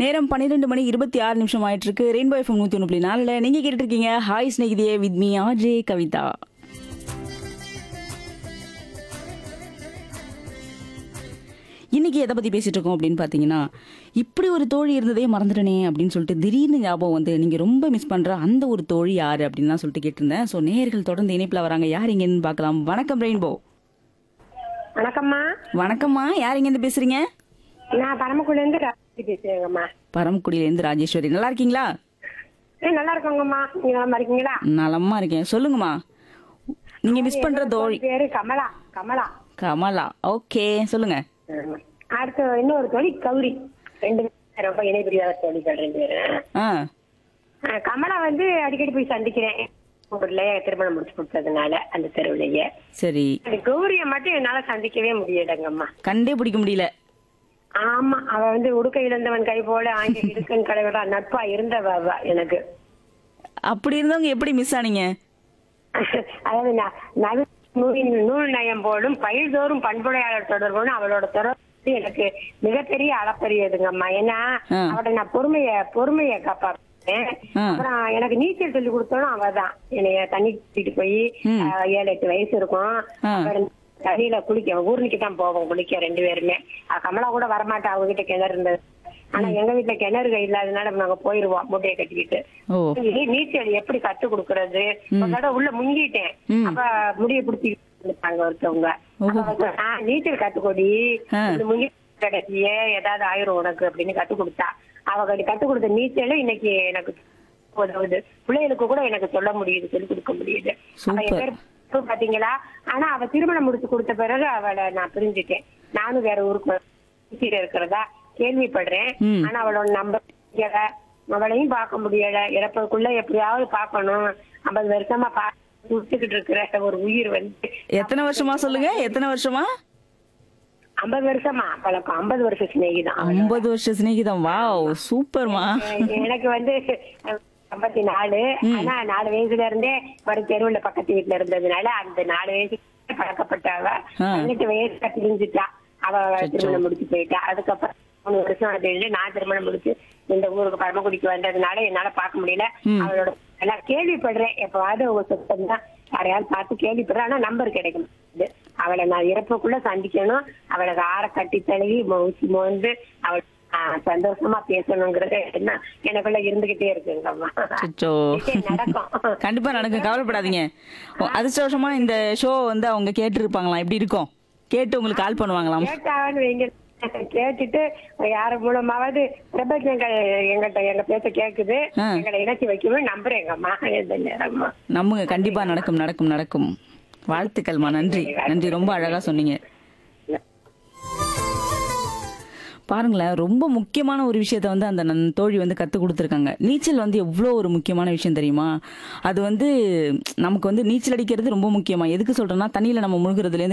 நேரம் பன்னிரெண்டு மணி இருபத்தி ஆறு நிமிஷம் ஆயிட்டு இருக்கு ரெயின்போ எஃப்எம் நூத்தி ஒன்று புள்ளி நாலுல நீங்க கேட்டுட்டு இருக்கீங்க ஹாய் ஸ்நேகிதியே வித் மீ ஆர்ஜே கவிதா இன்னைக்கு எதை பத்தி பேசிட்டு இருக்கோம் அப்படின்னு பாத்தீங்கன்னா இப்படி ஒரு தோழி இருந்ததே மறந்துட்டனே அப்படின்னு சொல்லிட்டு திடீர்னு ஞாபகம் வந்து நீங்க ரொம்ப மிஸ் பண்ற அந்த ஒரு தோழி யாரு அப்படின்னு தான் சொல்லிட்டு கேட்டிருந்தேன் ஸோ நேயர்கள் தொடர்ந்து இணைப்புல வராங்க யார் இங்கன்னு பார்க்கலாம் வணக்கம் ரெயின்போ வணக்கம்மா வணக்கம்மா யார் இங்கேருந்து பேசுறீங்க நான் பரமக்குடில இருந்து ராஜி பேசுறேங்கம்மா பரமக்குடியிலேருந்து ராஜேஸ்வரி நல்லா இருக்கீங்களா ஏ, நல்லா இருக்கோங்கம்மா நீங்க நல்லா இருக்கீங்களா நலமா இருக்கேன் சொல்லுங்கம்மா நீங்க மிஸ் பண்ற தோழி பேரு கமலா கமலா கமலா ஓகே சொல்லுங்க ஆமா. அடுத்து இன்னொரு தோழி கௌரி ரெண்டு பேரும் ரொம்ப இணைபிரியாத தோழிகள் ரெண்டு பேரும் ஆ ஆ, கமலா வந்து அடிக்கடி போய் சந்திக்கிறேன் ஊர்ல திருமணம் முடிச்சு கொடுத்ததுனால அந்த தெருவுலயே சரி அந்த கௌரிய மட்டும் என்னால சந்திக்கவே முடியலங்கம்மா கண்டே பிடிக்க முடியல ஆமா அவ வந்து உடுக்க இழந்தவன் கை போல ஆங்கில இடுக்கன் கலைவரா நட்பா இருந்தவ அவ எனக்கு அப்படி இருந்தவங்க எப்படி மிஸ் ஆனீங்க அதாவது ந- நவீன நூலின் நூல் நயம் போலும் பயில்தோறும் பண்புடையாளர் தொடர்புன்னு அவளோட தொடர்பு எனக்கு மிகப்பெரிய அளப்பரியதுங்கம்மா ஏன்னா ஆ. அவட நான் பொறுமைய பொறுமைய காப்பாற்றேன் ஆ. அப்புறம் எனக்கு நீச்சல் சொல்லி கொடுத்தோம் அவதான் என்னைய தண்ணி கூட்டிட்டு போய் ம். ஆஹ், ஏழு எட்டு வயசு இருக்கும் ஆ. அப்புறம் தண்ணியில குளிக்க ஊர்னிக்கு தான் போவோம் குளிக்க ரெண்டு பேருமே அஹ், கமலா கூட வரமாட்டா அவங்க கிட்ட கிணறு இருந்தது ஆனா எங்க வீட்டுல கிணறு இல்லாதனால நாங்க போயிருவோம் மூட்டையை கட்டிக்கிட்டு ஓ நீ- நீச்சல் எப்படி கத்து கொடுக்கறது ஒரு தடவை உள்ள முங்கிட்டேன் ம். அப்ப முடிய பிடிச்சி இருப்பாங்க ஒருத்தவங்க ஓஹோ. அப்ப வந்து, "ஆ, நீச்சல் கத்துக்கொடி ஆ. இந்த முங்கி கடைசியே ஏதாவது ஆயிரும் உனக்கு அப்படின்னு கத்து கொடுத்தா அவ கட்டி கத்து கொடுத்த நீச்சல் இன்னைக்கு எனக்கு உதவுது பிள்ளைகளுக்கு கூட எனக்கு சொல்ல முடியுது சொல்லி கொடுக்க முடியுது அவ என் சூப்பர். பேர் இப்ப பாத்தீங்களா ஆனா அவ திருமணம் முடிச்சு கொடுத்த பிறகு அவளை நான் பிரிஞ்சுட்டேன் நானும் வேற ஊருக்கு சுத்திட்டு இருக்கிறதா கேள்விப்படுறேன் ம். ஆனா அவளோட நம்பர் முடியல அவளையும் பார்க்க முடியல இறப்பதுக்குள்ள எப்படியாவது பார்க்கணும் ஐம்பது வருஷமா பார்த்துக்கிட்டு இருக்கிற ஒரு உயிர் வந்து எத்தனை வருஷமா சொல்லுங்க எத்தனை வருஷமா ஐம்பது வருஷமா பழக்கம் ஐம்பது வருஷம் சிநேகிதான் ஐம்பது வருஷ சிநேகிதம் வாவ் சூப்பர்மா எனக்கு வந்து ஐம்பத்தி நாலு ஆனா நாலு வயசுல இருந்தே ஒரு தெருவுல பக்கத்து வீட்டுல இருந்ததுனால அந்த நாலு வயசு பழக்கப்பட்டவ ஆ. பதினெட்டு வயசுல பிரிஞ்சுட்டா அவ திருமணம் முடிச்சு போயிட்டா அதுக்கப்புறம் மூணு வருஷம் அது இல்லை நான் திருமணம் முடிச்சு இந்த ஊருக்கு பரமக்குடிக்கு வந்ததுனால என்னால பார்க்க முடியல ம். அவளோட எல்லாம் கேள்விப்படுறேன் எப்பவாவது உங்க சொத்தம் தான் யாரையாவது பார்த்து கேள்விப்படுறேன் ஆனா நம்பர் கிடைக்க மாட்டேங்குது அவளை நான் இறப்புக்குள்ள சந்திக்கணும் அவளை ஆற கட்டி தழுவி மோசி மோந்து அவள் ஆ, சந்தோஷமா பேசணுங்கிறது என்ன எனக்குள்ள இருந்துகிட்டே இருக்குங்கம்மா அச்சோ. நிச்சயம் நடக்கும் கண்டிப்பா நடக்கும் கவலைப்படாதீங்க ஓ, அதிர்ஷ்டவசமா இந்த ஷோ வந்து அவங்க கேட்டு இருப்பாங்களாம் எப்படி இருக்கும் கேட்டு உங்களுக்கு கால் பண்ணுவாங்களாம் கேட்டாவன்னு வைங்க கேட்டுட்டு யாரு மூலமாவது பிரபஞ்சங்கள் எங்கிட்ட எங்க பேச கேக்குது ஆ. எங்களை இணைச்சி வைக்கணும் நம்புறேங்கம்மா இந்த நேரம்மா நம்புங்க கண்டிப்பா நடக்கும் நடக்கும் நடக்கும் வாழ்த்துக்கள்மா நன்றி நன்றி ரொம்ப அழகா சொன்னீங்க பாருங்களேன் ரொம்ப முக்கியமான ஒரு விஷயத்த வந்து அந்த நன் தோழி வந்து கற்றுக் கொடுத்துருக்காங்க நீச்சல் வந்து எவ்வளோ ஒரு முக்கியமான விஷயம் தெரியுமா அது வந்து நமக்கு வந்து நீச்சல் அடிக்கிறது ரொம்ப முக்கியமா எதுக்கு சொல்றேன்னா தண்ணியில் நம்ம முழுகிறதுலேருந்து